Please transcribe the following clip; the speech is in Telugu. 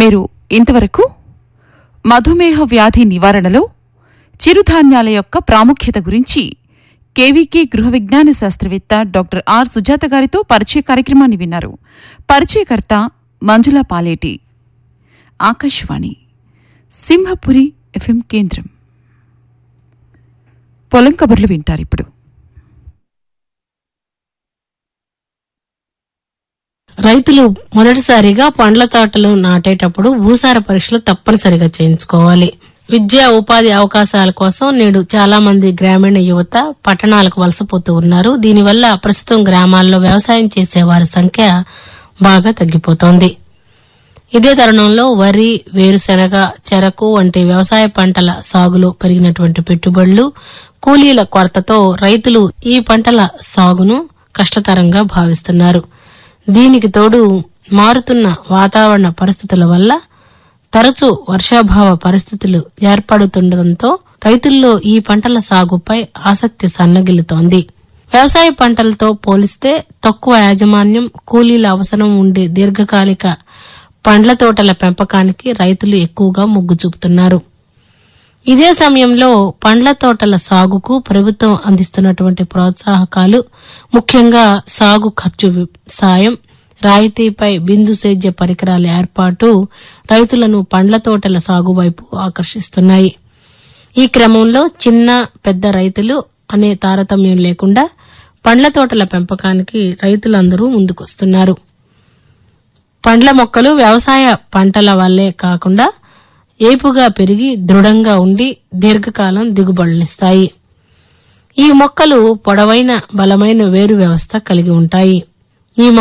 మీరు ఇంతవరకు మధుమేహ వ్యాధి నివారణలో చిరుధాన్యాల యొక్క ప్రాముఖ్యత గురించి కేవీకే గృహ విజ్ఞాన శాస్త్రవేత్త డాక్టర్ ఆర్ సుజాత గారితో పరిచయ కార్యక్రమాన్ని విన్నారు పరిచయకర్త మంజుల పాలేటి ఆకాశవాణి సింహపురి ఎఫ్ఎం కేంద్రం పొలం కబుర్లు వింటారిప్పుడు రైతులు మొదటిసారిగా పండ్ల తోటలు నాటేటప్పుడు భూసార పరీక్షలు తప్పనిసరిగా చేయించుకోవాలి విద్యా ఉపాధి అవకాశాల కోసం నేడు చాలా మంది గ్రామీణ యువత పట్టణాలకు వలసపోతూ ఉన్నారు దీనివల్ల ప్రస్తుతం గ్రామాల్లో వ్యవసాయం చేసే వారి సంఖ్య బాగా తగ్గిపోతోంది ఇదే తరుణంలో వరి వేరుశెనగ చెరకు వంటి వ్యవసాయ పంటల సాగులో పెరిగినటువంటి పెట్టుబడులు కూలీల కొరతతో రైతులు ఈ పంటల సాగును కష్టతరంగా భావిస్తున్నారు దీనికి తోడు మారుతున్న వాతావరణ పరిస్థితుల వల్ల తరచూ వర్షాభావ పరిస్థితులు ఏర్పడుతుండటంతో రైతుల్లో ఈ పంటల సాగుపై ఆసక్తి సన్నగిల్లుతోంది వ్యవసాయ పంటలతో పోలిస్తే తక్కువ యాజమాన్యం కూలీల అవసరం ఉండే దీర్ఘకాలిక పండ్ల తోటల పెంపకానికి రైతులు ఎక్కువగా మొగ్గు చూపుతున్నారు ఇదే సమయంలో పండ్ల తోటల సాగుకు ప్రభుత్వం అందిస్తున్నటువంటి ప్రోత్సాహకాలు ముఖ్యంగా సాగు ఖర్చు వి- సాయం రాయితీపై బిందు సేద్య పరికరాల ఏర్పాటు రైతులను పండ్ల తోటల సాగు వైపు ఆకర్షిస్తున్నాయి ఈ క్రమంలో చిన్న పెద్ద రైతులు అనే తారతమ్యం లేకుండా పండ్ల తోటల పెంపకానికి రైతులందరూ ముందుకొస్తున్నారు పండ్ల మొక్కలు వ్యవసాయ పంటల వల్లే కాకుండా ఏపుగా పెరిగి దృఢంగా ఉండి దీర్ఘకాలం దిగుబడునిస్తాయి ఈ మొక్కలు పొడవైన బలమైన వేరు వ్యవస్థ కలిగి ఉంటాయి ఈ